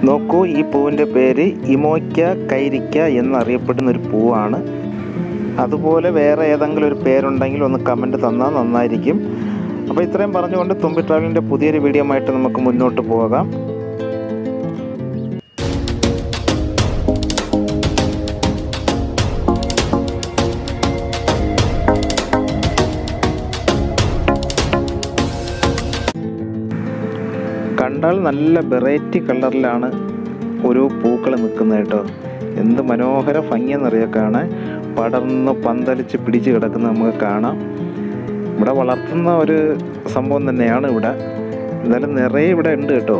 നോക്കൂ ഈ പൂവിൻ്റെ പേര് ഇമോയ്ക്ക കൈരിക്ക എന്നറിയപ്പെടുന്ന ഒരു പൂവാണ് അതുപോലെ വേറെ ഏതെങ്കിലും ഒരു പേരുണ്ടെങ്കിൽ ഒന്ന് കമൻറ്റ് തന്നാൽ നന്നായിരിക്കും അപ്പോൾ ഇത്രയും പറഞ്ഞുകൊണ്ട് തുമ്പി ട്രാവലിൻ്റെ പുതിയൊരു വീഡിയോ ആയിട്ട് നമുക്ക് മുന്നോട്ട് പോകാം കണ്ടാൽ നല്ല വെറൈറ്റി കളറിലാണ് ഓരോ പൂക്കൾ നിൽക്കുന്നത് കേട്ടോ എന്ത് മനോഹര ഭംഗിയെന്നറിയാം കാണാൻ പടർന്ന് പന്തലിച്ച് പിടിച്ച് കിടക്കുന്നത് നമുക്ക് കാണാം ഇവിടെ വളർത്തുന്ന ഒരു സംഭവം തന്നെയാണ് ഇവിടെ എന്തായാലും നിറയെ ഇവിടെ ഉണ്ട് കേട്ടോ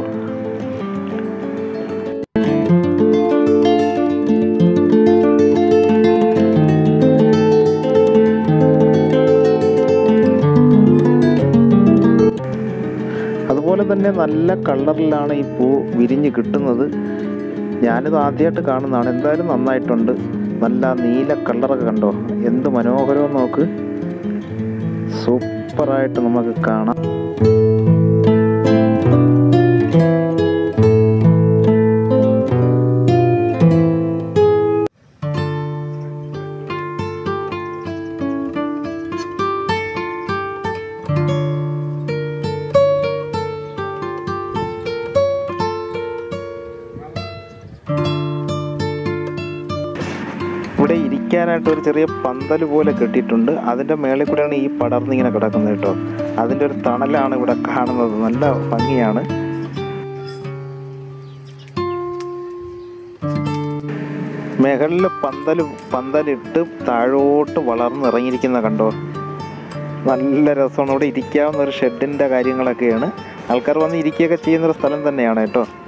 അതുപോലെ തന്നെ നല്ല കളറിലാണ് ഈ പൂ വിരിഞ്ഞ് കിട്ടുന്നത് ഞാനിത് ആദ്യമായിട്ട് കാണുന്നതാണ് എന്തായാലും നന്നായിട്ടുണ്ട് നല്ല നീല കളറൊക്കെ കണ്ടോ എന്ത് മനോഹരവും നോക്ക് സൂപ്പറായിട്ട് നമുക്ക് കാണാം ഇവിടെ ഇരിക്കാനായിട്ട് ഒരു ചെറിയ പന്തൽ പോലെ കെട്ടിയിട്ടുണ്ട് അതിൻ്റെ മേളിൽ കൂടെയാണ് ഈ പടർന്നിങ്ങനെ കിടക്കുന്നത് കേട്ടോ അതിൻ്റെ ഒരു തണലാണ് ഇവിടെ കാണുന്നത് നല്ല ഭംഗിയാണ് മുകളിൽ പന്തൽ പന്തലിട്ട് താഴോട്ട് വളർന്നിറങ്ങിയിരിക്കുന്ന കണ്ടോ നല്ല രസമാണ് ഇവിടെ ഇരിക്കാവുന്ന ഒരു ഷെഡിൻ്റെ കാര്യങ്ങളൊക്കെയാണ് ആൾക്കാർ വന്ന് ഇരിക്കുകയൊക്കെ ചെയ്യുന്നൊരു സ്ഥലം തന്നെയാണ് കേട്ടോ